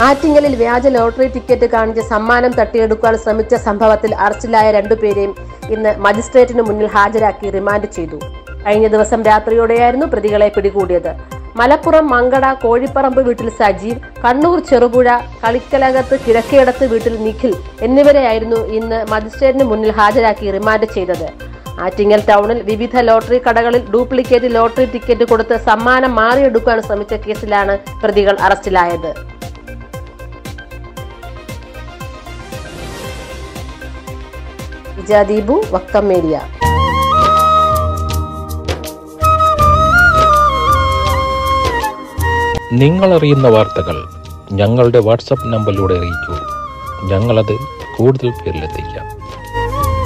ആറ്റിങ്ങലിൽ വ്യാജ lottery ticket കാണിച്ച് സമ്മാനം തട്ടിയെടുക്കാൻ ശ്രമിച്ച സംഭവത്തിൽ അറസ്റ്റിലായ രണ്ടുപേരെയും ഇന്ന് മജിസ്ട്രേറ്റിന് മുന്നിൽ ഹാജരാക്കി റിമാൻഡ് ചെയ്തു കഴിഞ്ഞ ദിവസം രാത്രിയോടെയായിരുന്നു പ്രതികളെ പിടികൂടിയത് മലപ്പുറം മങ്കട കോഴിപ്പറമ്പ് വീട്ടിൽ സജീവ് കണ്ണൂർ ചെറുപുഴ കളിക്കലകത്ത് കിഴക്കേടത്ത് വീട്ടിൽ നിഖിൽ എന്നിവരെയായിരുന്നു ഇന്ന് മജിസ്ട്രേറ്റിന് മുന്നിൽ ഹാജരാക്കി റിമാൻഡ് ചെയ്തത് ആറ്റിങ്ങൽ ടൗണിൽ വിവിധ ലോട്ടറി കടകളിൽ ഡ്യൂപ്ലിക്കേറ്റ് ലോട്ടറി ടിക്കറ്റ് കൊടുത്ത് സമ്മാനം മാറിയെടുക്കാൻ ശ്രമിച്ച കേസിലാണ് പ്രതികൾ അറസ്റ്റിലായത് വിജാദീപു വക്കം മീഡിയ നിങ്ങൾ അറിയുന്ന വാർത്തകൾ ഞങ്ങളുടെ വാട്സപ്പ് നമ്പറിലൂടെ അറിയിക്കൂ ഞങ്ങളത് കൂടുതൽ പേരിലെത്തിക്കാം